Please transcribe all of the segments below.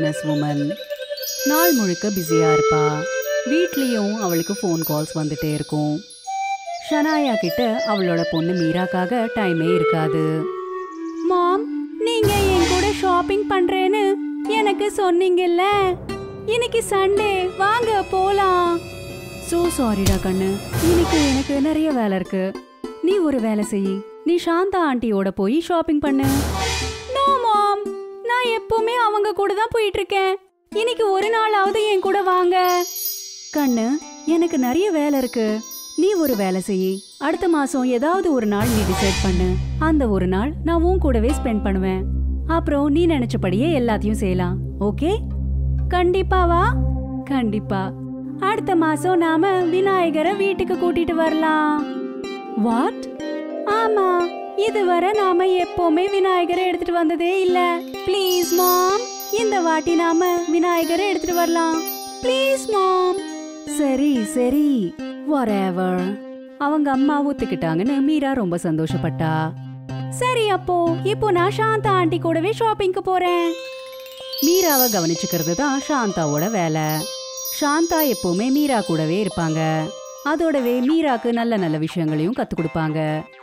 Business woman நாள் முழுக்க பிஸியா இருப்பா வீட்லயும் அவளுக்கு ஃபோன் கால்ஸ் வந்துட்டே இருக்கும் ஷனாயா கிட்ட அவளோட பொண்ணு மீராக்காக டைமே இருக்காது மாம் நீங்க என் கூட ஷாப்பிங் பண்றேன்னு எனக்கு சொன்னீங்கல்ல இன்னைக்கு சண்டே வாங்க போலாம் சோ சாரிடா கண்ணு இன்னைக்கு எனக்கு நிறைய வேலை இருக்கு நீ ஒரு வேலை செய் நீ சாந்தா ஆண்டியோட போய் ஷாப்பிங் பண்ணு நோ மாம் நான் எப்பவுமே அவங்க கூட தான் போயிட்டு இருக்கேன் இன்னைக்கு ஒரு நாளாவது என் கூட வாங்க கண்ணு எனக்கு நிறைய வேலை இருக்கு நீ ஒரு வேலை செய் அடுத்த மாசம் ஏதாவது ஒரு நாள் நீ டிசைட் பண்ணு அந்த ஒரு நாள் நான் உன் கூடவே ஸ்பெண்ட் பண்ணுவேன் அப்புறம் நீ நினைச்சபடியே எல்லாத்தையும் செய்யலாம் ஓகே கண்டிப்பாவா கண்டிப்பா அடுத்த மாசம் நாம விநாயகரை வீட்டுக்கு கூட்டிட்டு வரலாம் வாட் ஆமா இதுவரை நாம எப்பவுமே விநாயகரை எடுத்துட்டு வந்ததே இல்ல ப்ளீஸ் மாம் இந்த வாட்டி நாம விநாயகரை எடுத்துட்டு வரலாம் ப்ளீஸ் மாம் சரி சரி whatever அவங்க அம்மா ஒத்துக்கிட்டாங்கன்னு மீரா ரொம்ப சந்தோஷப்பட்டா சரி அப்போ இப்போ நான் சாந்தா ஆண்டி கூடவே ஷாப்பிங்க்கு போறேன் மீராவை கவனிச்சுக்கிறது தான் சாந்தாவோட வேலை சாந்தா எப்பவுமே மீரா கூடவே இருப்பாங்க அதோடவே மீராக்கு நல்ல நல்ல விஷயங்களையும் கத்து கொடுப்பாங்க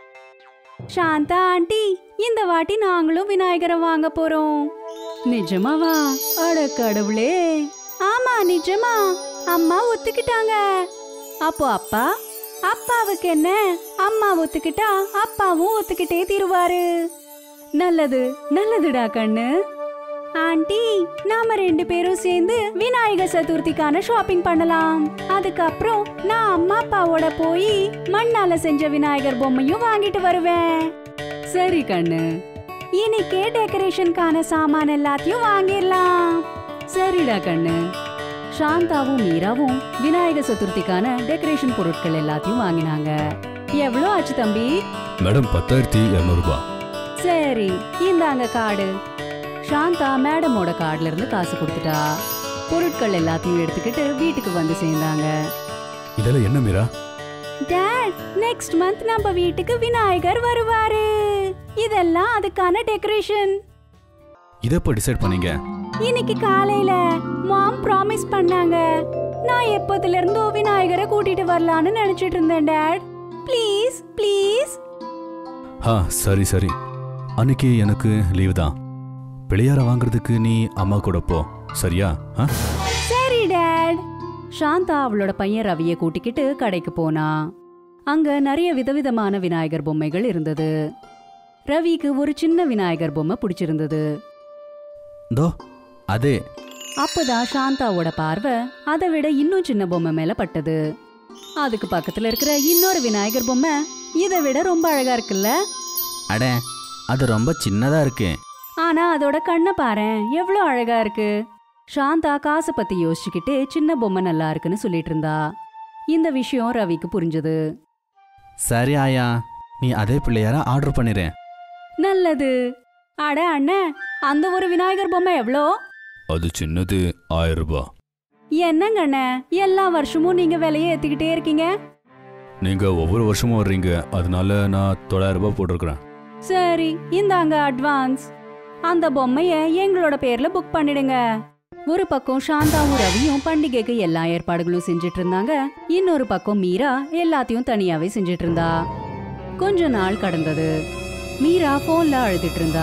சாந்தா ஆண்டி இந்த வாட்டி நாங்களும் விநாயகரை வாங்க போறோம் நிஜமாவா அட கடவுளே ஆமா நிஜமா அம்மா ஒத்துக்கிட்டாங்க அப்போ அப்பா அப்பாவுக்கு என்ன அம்மா ஒத்துக்கிட்டா அப்பாவும் ஒத்துக்கிட்டே தீருவாரு நல்லது நல்லதுடா கண்ணு ஆண்டி நாம ரெண்டு பேரும் சேர்ந்து விநாயகர் சதுர்த்திக்கான ஷாப்பிங் பண்ணலாம் அதுக்கப்புறம் நான் அம்மா அப்பாவோட போய் மண்ணால செஞ்ச விநாயகர் பொம்மையும் வாங்கிட்டு வருவேன் சரி கண்ணு இன்னைக்கே டெக்கரேஷனுக்கான சாமான் எல்லாத்தையும் வாங்கிடலாம் சரிடா கண்ணு சாந்தாவும் மீராவும் விநாயகர் சதுர்த்திக்கான டெக்கரேஷன் பொருட்கள் எல்லாத்தையும் வாங்கினாங்க எவ்வளோ ஆச்சு தம்பி மேடம் பத்தாயிரத்தி இரநூறுபா சரி இந்தாங்க கார்டு சாந்தா மேடமோட கார்டுல இருந்து காசு கொடுத்துட்டா பொருட்கள் எல்லாத்தையும் எடுத்துக்கிட்டு வீட்டுக்கு வந்து சேர்ந்தாங்க இதெல்லாம் என்ன மீரா டேட் நெக்ஸ்ட் மந்த் நம்ம வீட்டுக்கு விநாயகர் வருவாரு இதெல்லாம் அதுக்கான டெக்கரேஷன் இதை எப்போ டிசைட் பண்ணீங்க இன்னைக்கு காலையில மாம் ப்ராமிஸ் பண்ணாங்க நான் எப்போதுல இருந்தோ விநாயகரை கூட்டிட்டு வரலான்னு நினைச்சிட்டு இருந்தேன் டேட் ப்ளீஸ் ப்ளீஸ் ஆ சரி சரி அன்னைக்கு எனக்கு லீவு தான் பிள்ளையார வாங்குறதுக்கு நீ அம்மா கூட போ சரியா ஆ சரி டேட் சாந்தா அவளோட பையன் ரவியை கூட்டிக்கிட்டு கடைக்கு போனா அங்க நிறைய விதவிதமான விநாயகர் பொம்மைகள் இருந்தது ரவிக்கு ஒரு சின்ன விநாயகர் பொம்மை பிடிச்சிருந்தது தோ அதே அப்பதான் சாந்தாவோட பார்வை அதை விட இன்னும் சின்ன பொம்மை மேல பட்டது அதுக்கு பக்கத்துல இருக்கிற இன்னொரு விநாயகர் பொம்மை இதை விட ரொம்ப அழகா இருக்குல்ல அட அது ரொம்ப சின்னதா இருக்கு ஆனா அதோட கண்ணை பாரேன் எவ்வளோ அழகா இருக்கு சாந்தா காசை பத்தி யோசிச்சுக்கிட்டே சின்ன பொம்மை நல்லா இருக்குன்னு சொல்லிட்டு இருந்தா இந்த விஷயம் ரவிக்கு புரிஞ்சது சரி ஆயா நீ அதே பிள்ளையார ஆர்டர் பண்ணிடு நல்லது அட அண்ணே அந்த ஒரு விநாயகர் பொம்மை எவ்வளோ அது சின்னது ஆயிரம் ரூபாய் என்னங்க அண்ணே எல்லா வருஷமும் நீங்க விலையை ஏத்திக்கிட்டே இருக்கீங்க நீங்க ஒவ்வொரு வருஷமும் வர்றீங்க அதனால நான் தொள்ளாயிரம் ரூபாய் போட்டிருக்கிறேன் சரி இந்தாங்க அட்வான்ஸ் அந்த பொம்மைய எங்களோட பேர்ல புக் பண்ணிடுங்க ஒரு பக்கம் சாந்தாவும் ரவியும் பண்டிகைக்கு எல்லா ஏற்பாடுகளும் செஞ்சுட்டு இருந்தாங்க இன்னொரு பக்கம் மீரா எல்லாத்தையும் தனியாவே செஞ்சுட்டு இருந்தா கொஞ்ச நாள் கடந்தது மீரா போன்ல அழுதுட்டு இருந்தா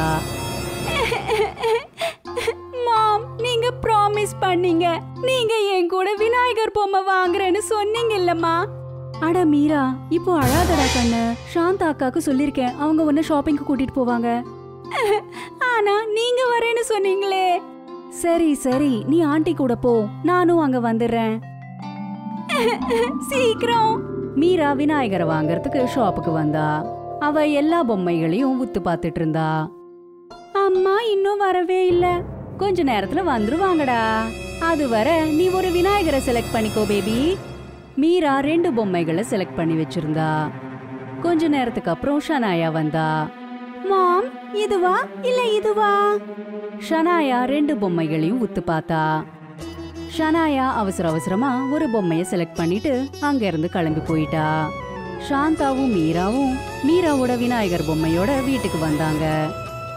மாம் நீங்க ப்ராமிஸ் பண்ணீங்க நீங்க என் கூட விநாயகர் பொம்மை வாங்குறேன்னு சொன்னீங்க இல்லம்மா அட மீரா இப்போ அழாதடா கண்ணு சாந்தா அக்காக்கு சொல்லிருக்கேன் அவங்க உன்ன ஷாப்பிங்க்கு கூட்டிட்டு போவாங்க ஆனா நீங்க வரேன்னு சொன்னீங்களே சரி சரி நீ ஆண்டி கூட போ நானும் அங்க வந்துடுறேன் சீக்கிரம் மீரா விநாயகரை வாங்கறதுக்கு ஷாப்புக்கு வந்தா அவ எல்லா பொம்மைகளையும் உத்து பார்த்துட்டு இருந்தா அம்மா இன்னும் வரவே இல்ல கொஞ்ச நேரத்துல வந்துருவாங்கடா அது வர நீ ஒரு விநாயகரை செலக்ட் பண்ணிக்கோ பேபி மீரா ரெண்டு பொம்மைகளை செலக்ட் பண்ணி வச்சிருந்தா கொஞ்ச நேரத்துக்கு அப்புறம் ஷனாயா வந்தா மாம் இதுவா இல்ல இதுவா ஷனாயா ரெண்டு பொம்மைகளையும் உத்து பார்த்தா ஷனாயா அவசர அவசரமா ஒரு பொம்மைய செலக்ட் பண்ணிட்டு அங்க இருந்து கிளம்பி போயிட்டா சாந்தாவும் மீராவும் மீராவோட விநாயகர் பொம்மையோட வீட்டுக்கு வந்தாங்க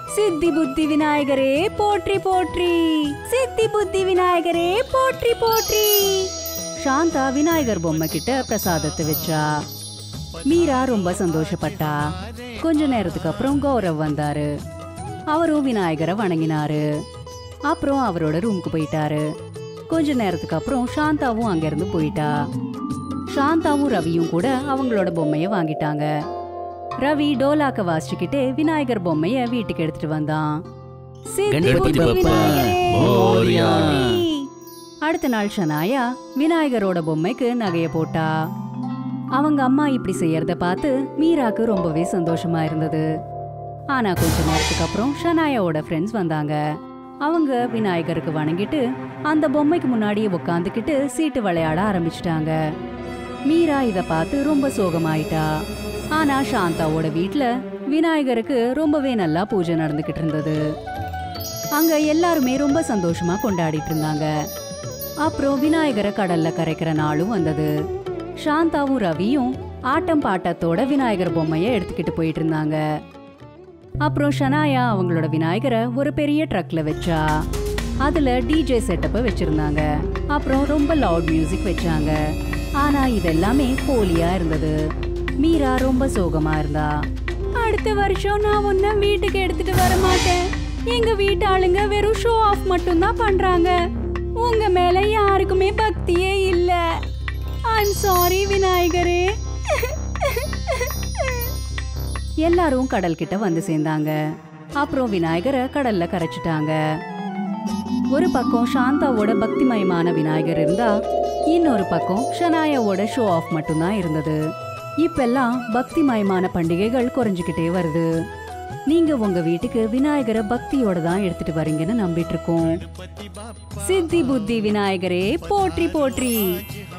சித்தி புத்தி விநாயகரே போற்றி போற்றி சித்தி புத்தி விநாயகரே போற்றி போற்றி சாந்தா விநாயகர் பொம்மை கிட்ட பிரசாதத்தை வச்சா மீரா ரொம்ப சந்தோஷப்பட்டா கொஞ்ச நேரத்துக்கு அப்புறம் கௌரவ் வந்தாரு அவரும் விநாயகரை வணங்கினாரு அப்புறம் அவரோட ரூமுக்கு போயிட்டாரு கொஞ்ச நேரத்துக்கு அப்புறம் சாந்தாவும் அங்கிருந்து போயிட்டா சாந்தாவும் ரவியும் கூட அவங்களோட பொம்மைய வாங்கிட்டாங்க ரவி டோலாக்க வாசிச்சுக்கிட்டே விநாயகர் பொம்மைய வீட்டுக்கு எடுத்துட்டு வந்தான் சித்தி கணபதி புத்தி பப்பா, விநாயகரே, மோரியா. போற்றி. அடுத்த நாள் ஷனாயா விநாயகரோட பொம்மைக்கு நகைய போட்டா அவங்க அம்மா இப்படி செய்யறத பார்த்து மீராக்கு ரொம்பவே சந்தோஷமா இருந்தது ஆனா கொஞ்ச நேரத்துக்கு அப்புறம் ஷனாயாவோட ஃப்ரெண்ட்ஸ் வந்தாங்க அவங்க விநாயகருக்கு வணங்கிட்டு அந்த பொம்மைக்கு முன்னாடியே உட்காந்துக்கிட்டு சீட்டு விளையாட ஆரம்பிச்சிட்டாங்க மீரா இத பார்த்து ரொம்ப சோகமாயிட்டா ஆனா சாந்தாவோட வீட்ல விநாயகருக்கு ரொம்பவே நல்லா பூஜை நடந்துகிட்டு இருந்தது அங்க எல்லாருமே ரொம்ப சந்தோஷமா கொண்டாடிட்டு இருந்தாங்க அப்புறம் விநாயகரை கடல்ல கரைக்கிற நாளும் வந்தது சாந்தாவும் ரவியும் ஆட்டம் பாட்டத்தோட விநாயகர் பொம்மைய எடுத்துக்கிட்டு போயிட்டு இருந்தாங்க அப்புறம் ஷனாயா அவங்களோட விநாயகரை ஒரு பெரிய ட்ரக்ல வச்சா அதுல டிஜே செட்டப்பை வச்சிருந்தாங்க அப்புறம் ரொம்ப லவுட் மியூசிக் வச்சாங்க ஆனா இதெல்லாமே போலியா இருந்தது மீரா ரொம்ப சோகமா இருந்தா அடுத்த வருஷம் நான் உன்ன வீட்டுக்கு எடுத்துட்டு வர மாட்டேன் எங்க வீட்டு ஆளுங்க வெறும் ஷோ ஆஃப் மட்டும் தான் பண்றாங்க உங்க மேல யாருக்குமே பக்தியே இல்ல ஐம் சாரி விநாயகரே எல்லாரும் கடல் கிட்ட வந்து சேர்ந்தாங்க அப்புறம் விநாயகரை கடல்ல கரைச்சிட்டாங்க ஒரு பக்கம் சாந்தாவோட பக்திமயமான விநாயகர் இருந்தா இன்னொரு பக்கம் ஷனாயாவோட ஷோ ஆஃப் மட்டும்தான் இருந்தது இப்பெல்லாம் பக்திமயமான பண்டிகைகள் குறைஞ்சுக்கிட்டே வருது நீங்க உங்க வீட்டுக்கு விநாயகரை பக்தியோட தான் எடுத்துட்டு வரீங்கன்னு நம்பிட்டு இருக்கோம் சித்தி புத்தி விநாயகரே போற்றி போற்றி